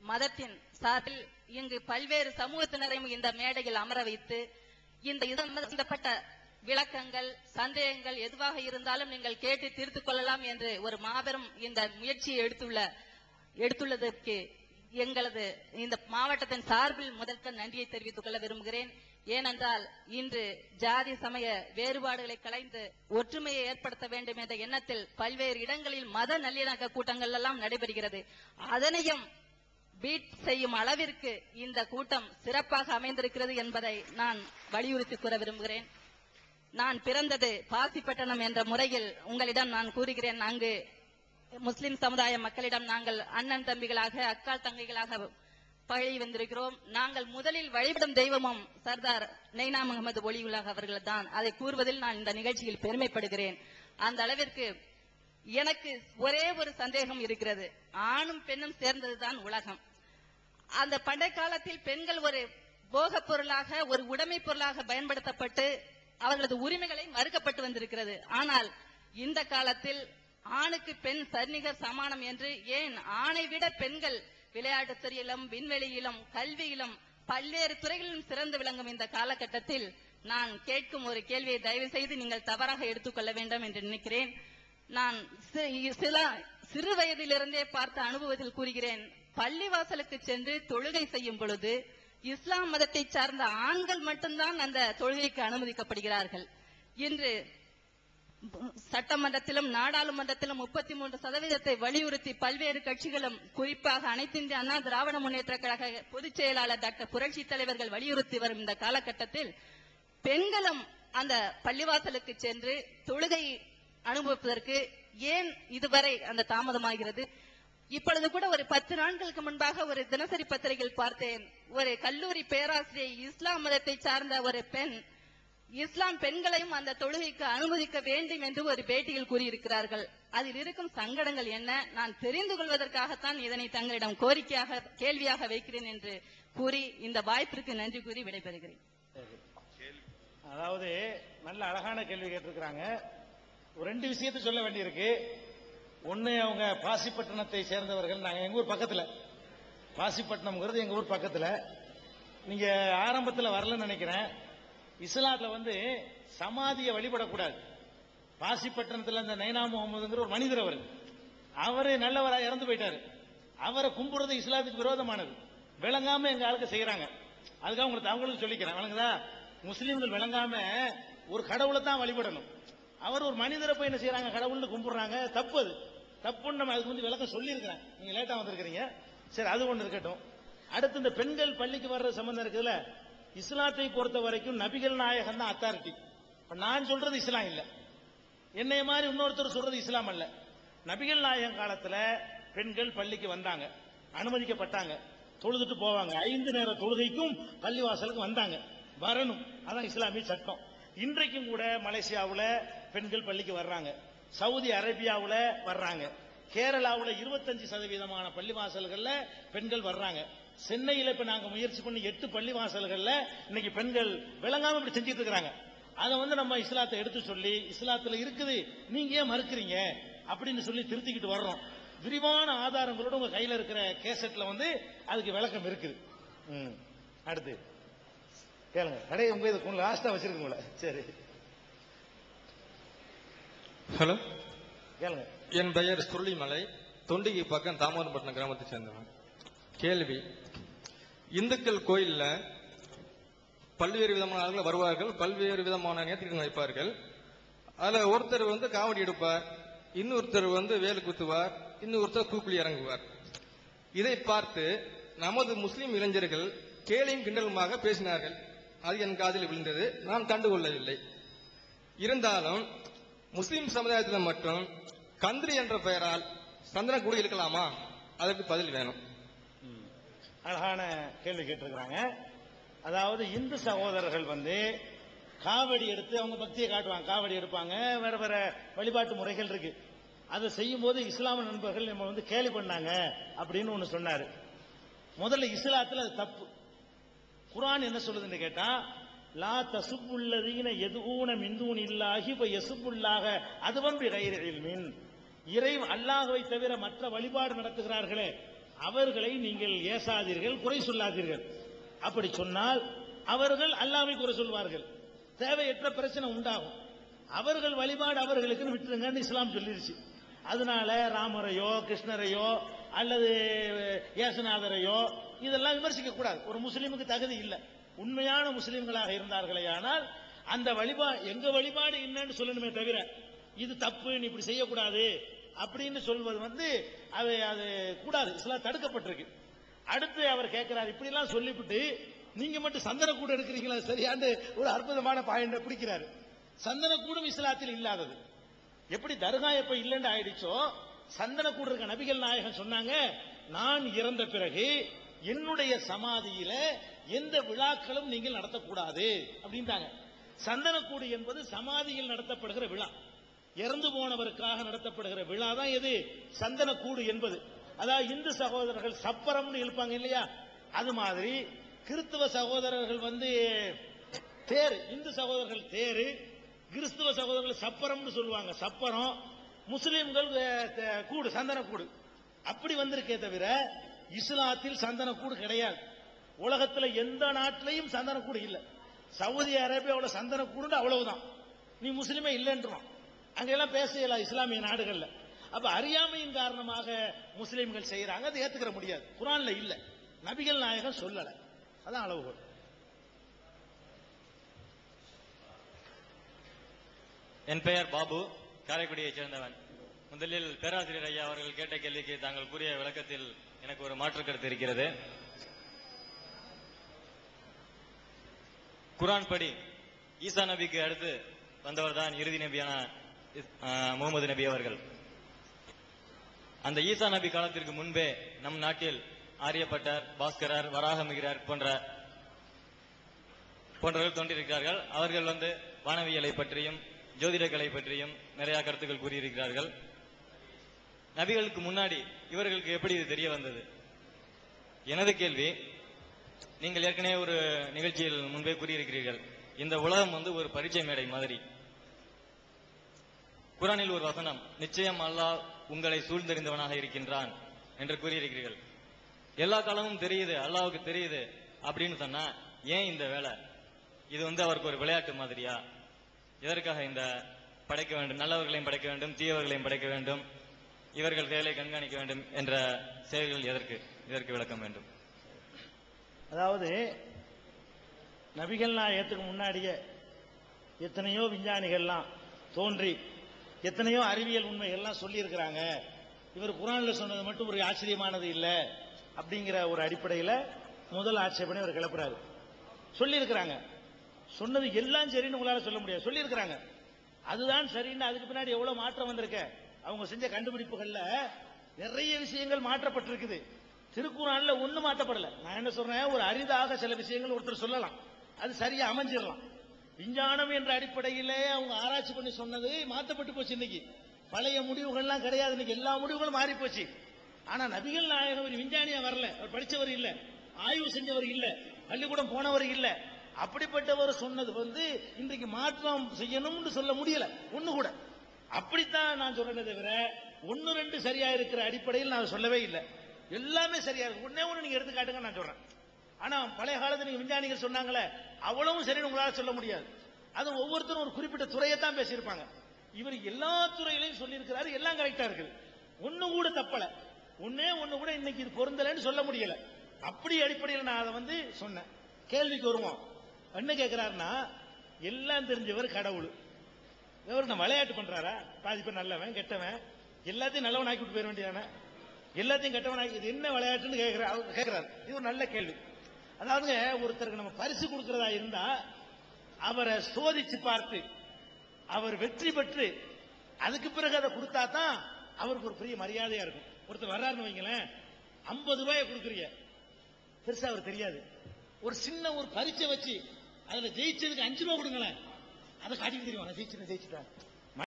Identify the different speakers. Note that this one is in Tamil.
Speaker 1: மதத்தின் சார்பில் இங்கு பல்வேறு சமூகத்தினரையும் இந்த மேடையில் அமர வைத்து இந்த இதன் சம்பந்தப்பட்ட விளக்கங்கள் சந்தேகங்கள் எதுவாக இருந்தாலும் நீங்கள் கேட்டு தீர்த்து கொள்ளலாம் என்று ஒரு மாபெரும் இந்த முயற்சியை எடுத்துள்ள எடுத்துள்ளதற்கு எங்களது இந்த மாவட்டத்தின் சார்பில் முதற்க நன்றியை தெரிவித்துக் கொள்ள விரும்புகிறேன் ஏனென்றால் இன்று ஜாதி சமய வேறுபாடுகளை களைந்து ஒற்றுமையை ஏற்படுத்த வேண்டும் என்ற எண்ணத்தில் பல்வேறு இடங்களில் மத நல்லிணக்க கூட்டங்கள் எல்லாம் நடைபெறுகிறது அதனையும் பீட் செய்யும் அளவிற்கு இந்த கூட்டம் சிறப்பாக அமைந்திருக்கிறது என்பதை நான் வலியுறுத்தி கூற விரும்புகிறேன் நான் பிறந்தது பாசிப்பட்டணம் என்ற முறையில் உங்களிடம் நான் கூறுகிறேன் அங்கு முஸ்லிம் சமுதாய மக்களிடம் நாங்கள் அண்ணன் தம்பிகளாக அக்கால் தங்கைகளாக பழகி வந்திருக்கிறோம் நாங்கள் முதலில் வழிபடும் தெய்வமும் சர்தார் நெய்னா முகமது ஒலியுல்லாஹ் அவர்கள் தான் அதை கூறுவதில் நான் இந்த நிகழ்ச்சியில் பெருமைப்படுகிறேன் அந்த அளவிற்கு எனக்கு ஒரே ஒரு சந்தேகம் இருக்கிறது ஆணும் பெண்ணும் சேர்ந்ததுதான் உலகம் அந்த பண்டை காலத்தில் பெண்கள் ஒரு போகப் பொருளாக ஒரு உடைமை பொருளாக பயன்படுத்தப்பட்டு அவர்களது உரிமைகளை மறுக்கப்பட்டு வந்திருக்கிறது ஆனால் இந்த காலத்தில் ஆணுக்கு பெண் சரிநிகர் சமானம் என்று ஏன் ஆணை விட பெண்கள் விளையாட்டுத் துறையிலும் விண்வெளியிலும் கல்வியிலும் பல்வேறு துறைகளிலும் சிறந்து விளங்கும் இந்த காலகட்டத்தில் நான் கேட்கும் ஒரு கேள்வியை தயவு செய்து நீங்கள் தவறாக எடுத்துக்கொள்ள வேண்டாம் என்று நினைக்கிறேன் நான் சி- சில சிறு வயதிலிருந்தே பார்த்த அனுபவத்தில் கூறுகிறேன் பள்ளிவாசலுக்கு சென்று தொழுகை செய்யும் பொழுது இஸ்லாம் மதத்தை சார்ந்த ஆண்கள் மட்டும்தான் அந்த தொழுகைக்கு அனுமதிக்கப்படுகிறார்கள் இன்று சட்டமன்றத்திலும் நாடாளுமன்றத்திலும் முப்பத்தி மூன்று சதவீதத்தை வலியுறுத்தி பல்வேறு கட்சிகளும் குறிப்பாக அனைத்து இந்திய அண்ணா திராவிட முன்னேற்ற கழக பொதுச் செயலாளர் டாக்டர் புரட்சி தலைவர்கள் வலியுறுத்தி வரும் இந்த காலகட்டத்தில் பெண்களும் அந்த பள்ளிவாசலுக்கு சென்று தொழுகை அனுபவிப்பதற்கு ஏன் இதுவரை அந்த தாமதமாகிறது இப்பொழுது கூட ஒரு பத்து நாட்களுக்கு முன்பாக ஒரு தினசரி பத்திரிகையில் பார்த்தேன் ஒரு கல்லூரி பேராசிரியை இஸ்லாம் மதத்தை சார்ந்த ஒரு பெண் இஸ்லாம் பெண்களையும் அந்த தொழுகைக்கு அனுமதிக்க வேண்டும் என்று ஒரு பேட்டியில் கூறியிருக்கிறார்கள் அதில் இருக்கும் சங்கடங்கள் என்ன நான் தெரிந்து கொள்வதற்காகத்தான் இதனை தங்களிடம் கோரிக்கையாக கேள்வியாக வைக்கிறேன் என்று கூறி இந்த வாய்ப்பிற்கு நன்றி கூறி விடைபெறுகிறேன்
Speaker 2: அதாவது நல்ல அழகான கேள்வி கேட்டிருக்கிறாங்க ஒரு ரெண்டு விஷயத்தை சொல்ல வேண்டியிருக்கு ஒண்ணு அவங்க பாசிப்பட்டினத்தை சேர்ந்தவர்கள் நாங்க எங்க ஊர் பக்கத்துல பாசிப்பட்டினம்ங்கிறது எங்க ஊர் பக்கத்துல நீங்க ஆரம்பத்துல வரலன்னு நினைக்கிறேன் இஸ்லாத்துல வந்து சமாதியை வழிபடக்கூடாது பாசிப்பட்டினத்துல இந்த நைனா முகமதுங்கிற ஒரு மனிதர் அவர் அவரு நல்லவரா இறந்து போயிட்டாரு அவரை கும்பிடுறது இஸ்லாத்துக்கு விரோதமானது விளங்காம எங்க ஆளுக்கு செய்யறாங்க அதுக்காக உங்களுக்கு அவங்களுக்கு சொல்லிக்கிறேன் வழங்குதா முஸ்லீம்கள் விளங்காம ஒரு கடவுளை தான் வழிபடணும் அவர் ஒரு மனிதரை போய் என்ன செய்யறாங்க கடவுள்னு கும்பிடுறாங்க தப்பு அது தப்புன்னு நம்ம அதுக்கு வந்து விளக்கம் சொல்லியிருக்கிறேன் நீங்க லேட்டா வந்திருக்கிறீங்க சரி அது ஒன்று இருக்கட்டும் அடுத்து இந்த பெண்கள் பள்ளிக்கு வர்ற சம்பந்தம் இருக்குதுல்ல இஸ்லாத்தை பொறுத்த வரைக்கும் நபிகள் நாயகம் தான் அத்தாரிட்டி இப்ப நான் சொல்றது இஸ்லாம் இல்ல என்னைய மாதிரி இன்னொருத்தர் சொல்றது இஸ்லாம் அல்ல நபிகள் நாயகம் காலத்துல பெண்கள் பள்ளிக்கு வந்தாங்க அனுமதிக்கப்பட்டாங்க தொழுதுட்டு போவாங்க ஐந்து நேர தொழுகைக்கும் பள்ளிவாசலுக்கு வந்தாங்க வரணும் அதான் இஸ்லாமிய சட்டம் இன்றைக்கும் கூட மலேசியாவுல பெண்கள் பள்ளிக்கு வர்றாங்க சவுதி அரேபியாவுல வர்றாங்க கேரளாவுல இருபத்தஞ்சு சதவீதமான பள்ளிவாசல்கள்ல பெண்கள் வர்றாங்க சென்னையில இப்ப நாங்க முயற்சி பண்ணி எட்டு பள்ளிவாசல்கள்ல இன்னைக்கு பெண்கள் விளங்காம இப்படி செஞ்சுட்டு இருக்காங்க அதை வந்து நம்ம இஸ்லாத்தை எடுத்து சொல்லி இஸ்லாத்துல இருக்குது நீங்க ஏன் மறுக்கிறீங்க அப்படின்னு சொல்லி திருத்திக்கிட்டு வர்றோம் விரிவான ஆதாரங்களோட உங்க கையில இருக்கிற கேசட்ல வந்து அதுக்கு விளக்கம் இருக்குது ம். அடுத்து கேளுங்க கடை உங்க இது லாஸ்டா வச்சிருக்கீங்களா சரி
Speaker 3: ஹலோ
Speaker 2: கேளுங்க
Speaker 3: என் பெயர் சுருளிமலை தொண்டிகை பக்கம் தாமரப்பட்டினம் கிராமத்தை சேர்ந்தவன் கேள்வி இந்துக்கள் கோயில்ல பல்வேறு விதமான ஆட்கள் வருவார்கள் பல்வேறு விதமான நேர்த்திக்கடன் வைப்பார்கள் அதுல ஒருத்தர் வந்து காவடி எடுப்பார் இன்னொருத்தர் வந்து வேலு குத்துவார் இன்னொருத்தர் தூக்குலி இறங்குவார் இதை பார்த்து நமது முஸ்லிம் இளைஞர்கள் கேலியும் கிண்டலுமாக பேசினார்கள் அது என் காதில் விழுந்தது நான் கண்டுகொள்ளவில்லை இருந்தாலும் முஸ்லிம் சமுதாயத்தில் மட்டும் கந்திரி என்ற பெயரால் சந்திரன் கூடி இருக்கலாமா அதற்கு பதில் வேணும்
Speaker 2: அழகான கேள்வி கேட்டிருக்கிறாங்க அதாவது இந்து சகோதரர்கள் வந்து காவடி எடுத்து அவங்க பக்தியை காட்டுவாங்க காவடி எடுப்பாங்க வேற வேற வழிபாட்டு முறைகள் இருக்கு அதை செய்யும் போது இஸ்லாம நண்பர்கள் நம்ம வந்து கேலி பண்ணாங்க அப்படின்னு ஒண்ணு சொன்னாரு முதல்ல இஸ்லாத்துல அது தப்பு குர்ஆன் என்ன சொல்லுதுன்னு கேட்டா லா தசுப்புள்ளதீன எதுஊன மிந்தூன் இல்லாஹி இப்ப எசுப்புள்ளாக அதுவம் கயிறு இல்மின் இறை அல்லாஹ்வை தவிர மற்ற வழிபாடு நடத்துகிறார்களே அவர்களை நீங்கள் ஏசாதீர்கள் குறை சொல்லாதீர்கள் அப்படி சொன்னால் அவர்கள் அல்லாமை குறை சொல்வார்கள் தேவையற்ற பிரச்சனை உண்டாகும் அவர்கள் வழிபாடு அவர்களுக்குன்னு விட்டுருங்கன்னு இஸ்லாம் சொல்லிருச்சு அதனால ராமரையோ கிருஷ்ணரையோ அல்லது ஏசுநாதரையோ இதெல்லாம் விமர்சிக்க கூடாது ஒரு முஸ்லீமுக்கு தகுதி இல்லை உண்மையான முஸ்லீம்களாக இருந்தார்களே ஆனால் அந்த வழிபா எங்க வழிபாடு என்னன்னு சொல்லணுமே தவிர இது தப்பு நீ இப்படி செய்யக்கூடாது அப்படின்னு சொல்வது வந்து அது அது கூடாது இஸ்லாம் தடுக்கப்பட்டிருக்கு அடுத்து அவர் கேட்கிறார் இப்படி எல்லாம் சொல்லிவிட்டு நீங்க மட்டும் சந்தன கூட எடுக்கிறீங்களா சரியாண்டு ஒரு அற்புதமான பாயிண்ட பிடிக்கிறாரு சந்தன கூடும் இஸ்லாத்தில் இல்லாதது எப்படி தர்கா எப்ப இல்லைன்னு ஆயிடுச்சோ சந்தன கூட இருக்க நபிகள் நாயகம் சொன்னாங்க நான் இறந்த பிறகு என்னுடைய சமாதியில எந்த விழாக்களும் நீங்கள் நடத்தக்கூடாது அப்படின்ட்டாங்க சந்தனக்கூடு என்பது சமாதியில் நடத்தப்படுகிற விழா இறந்து போனவருக்காக நடத்தப்படுகிற விழா தான் எது சந்தனக்கூடு என்பது அதாவது இந்து சகோதரர்கள் சப்பரம்னு இழுப்பாங்க இல்லையா அது மாதிரி கிறிஸ்துவ சகோதரர்கள் வந்து தேர் இந்து சகோதரர்கள் தேரு கிறிஸ்துவ சகோதரர்கள் சப்பரம்னு சொல்லுவாங்க சப்பரம் முஸ்லிம்கள் அஹ், த- கூடு சந்தன கூடு அப்படி வந்திருக்கே தவிர இஸ்லாத்தில் சந்தன கூடு கிடையாது உலகத்துல எந்த நாட்டிலையும் சந்தன கூடு இல்ல சவுதி அரேபியாவோட சந்தன கூடு அவ்வளவுதான் நீ முஸ்லிமே இல்லைன்றான் அங்கெல்லாம் பேச இயலாது இஸ்லாமிய நாடுகள்ல அப்ப அறியாமையின் காரணமாக முஸ்லிம்கள் செய்யறாங்க அதை ஏத்துக்கிற முடியாது குரான்ல இல்ல நபிகள் நாயகம் சொல்லல அதான் அளவுகோல்
Speaker 4: என் பெயர் பாபு காரைக்குடியைச் சேர்ந்தவன் முதலில் பேராசிரியர் ஐயா அவர்கள் கேட்ட கேள்விக்கு தாங்கள் கூறிய விளக்கத்தில் எனக்கு ஒரு மாற்று கருத்து இருக்கிறது குரான் படி ஈசா நபிக்கு அடுத்து வந்தவர் தான் இறுதி நபியான இஸ்- ஆஹ், முகமது நபி அவர்கள் அந்த ஈசா நபி காலத்திற்கு முன்பே நம் நாட்டில் ஆரியப்பட்டர் பாஸ்கரர் வராகமிகிறார் போன்ற போன்றவர்கள் தோன்றியிருக்கிறார்கள் அவர்கள் வந்து வானவியலை பற்றியும் ஜோதிடக்கலை பற்றியும் நிறைய கருத்துக்கள் கூறியிருக்கிறார்கள் நபிகளுக்கு முன்னாடி இவர்களுக்கு எப்படி இது தெரிய வந்தது எனது கேள்வி நீங்கள் ஏற்கனவே ஒரு நிகழ்ச்சியில் முன்பே கூறியிருக்கிறீர்கள் இந்த உலகம் வந்து ஒரு பரீட்சை மேடை மாதிரி குரானில் ஒரு வசனம் நிச்சயம் அல்லாஹ் உங்களை சூழ்ந்தறிந்தவனாக இருக்கின்றான் என்று கூறியிருக்கிறீர்கள் எல்லா காலமும் தெரியுது அல்லாஹ்வுக்கு தெரியுது அப்படின்னு சொன்னா ஏன் இந்த வேலை இது வந்து அவருக்கு ஒரு விளையாட்டு மாதிரியா எதற்காக இந்த படைக்க வேண்டும் நல்லவர்களையும் படைக்க வேண்டும் தீயவர்களையும் படைக்க வேண்டும் இவர்கள் செயலை கண்காணிக்க வேண்டும் என்ற செயல்கள் எதற்கு இதற்கு விளக்கம் வேண்டும்
Speaker 2: அதாவது நபிகள் நாயகத்துக்கு முன்னாடியே எத்தனையோ விஞ்ஞானிகள்லாம் தோன்றி எத்தனையோ அறிவியல் உண்மைகள்லாம் சொல்லியிருக்கிறாங்க இவர் குரான்ல சொன்னது மட்டும் ஒரு ஆச்சரியமானது இல்லை அப்படிங்கிற ஒரு அடிப்படையில் முதல் ஆட்சேபனை அவர் கிளப்புறாரு சொல்லியிருக்கிறாங்க சொன்னது எல்லாம் சரின்னு உங்களால சொல்ல முடியாது சொல்லியிருக்கிறாங்க அதுதான் சரின்னு அதுக்கு பின்னாடி எவ்வளவு மாற்றம் வந்திருக்க அவங்க செஞ்ச கண்டுபிடிப்புகள்ல நிறைய விஷயங்கள் மாற்றப்பட்டிருக்குது திருக்குறான்ல ஒண்ணு மாற்றப்படல நான் என்ன சொல்றேன் ஒரு அரிதாக சில விஷயங்கள் ஒருத்தர் சொல்லலாம் அது சரியா அமைஞ்சிடலாம் விஞ்ஞானம் என்ற அடிப்படையிலே அவங்க ஆராய்ச்சி பண்ணி சொன்னது மாற்றப்பட்டு போச்சு இன்னைக்கு பழைய முடிவுகள்லாம் கிடையாது இன்னைக்கு எல்லா முடிவுகளும் மாறி போச்சு ஆனா நபிகள் நாயகம் ஒரு விஞ்ஞானியா வரல அவர் படிச்சவர் இல்ல ஆய்வு செஞ்சவர் இல்ல பள்ளிக்கூடம் போனவர் இல்ல அப்படிப்பட்டவர் சொன்னது வந்து இன்றைக்கு மாற்றம் செய்யணும்னு சொல்ல முடியல ஒண்ணு கூட அப்படித்தான் நான் சொல்றேனே தவிர ஒன்னு ரெண்டு சரியா இருக்கிற அடிப்படையில் நான் சொல்லவே இல்லை எல்லாமே சரியா இருக்கு ஒண்ணே ஒண்ணு நீங்க எடுத்து காட்டுங்க நான் சொல்றேன் ஆனா பழைய காலத்துல நீங்க விஞ்ஞானிகள் சொன்னாங்களே அவ்வளவும் சரின்னு உங்களால சொல்ல முடியாது அது ஒவ்வொருத்தரும் ஒரு குறிப்பிட்ட துறையை தான் பேசியிருப்பாங்க இவர் எல்லா துறையிலையும் சொல்லியிருக்கிறாரு எல்லாம் கரெக்டா இருக்குது ஒண்ணு கூட தப்பல ஒண்ணே ஒண்ணு கூட இன்னைக்கு இது பொருந்தலைன்னு சொல்ல முடியல அப்படி அடிப்படையில் நான் அதை வந்து சொன்னேன் கேள்விக்கு வருவோம் என்ன கேட்கிறாருன்னா எல்லாம் தெரிஞ்சவர் கடவுள் இவர் நான் விளையாட்டு பண்றாரா பாதி பேர் நல்லவன் கெட்டவன் எல்லாத்தையும் நல்லவன் ஆக்கி விட்டு போயிட வேண்டியதானே எல்லாத்தையும் கெட்டவன் ஆக்கி இது என்ன விளையாட்டுன்னு கேட்கிறார் அவர் கேட்கிறார் இது ஒரு நல்ல கேள்வி அதாவது ஒருத்தருக்கு நம்ம பரிசு கொடுக்கறதா இருந்தா அவரை சோதிச்சு பார்த்து அவர் வெற்றி பெற்று அதுக்கு பிறகு அதை கொடுத்தா தான் அவருக்கு ஒரு பெரிய மரியாதையா இருக்கும் ஒருத்தர் வர்றாருன்னு வைங்களேன் ஐம்பது ரூபாயை கொடுக்குறீங்க பெருசா அவர் தெரியாது ஒரு சின்ன ஒரு பரீட்சை வச்சு அதுல ஜெயிச்சதுக்கு அஞ்சு ரூபா கொடுங்களேன் அதை காட்டிட்டு தெரியும் நான் ஜெயிச்சுட்டேன் ஜெயிச்சுட்டேன்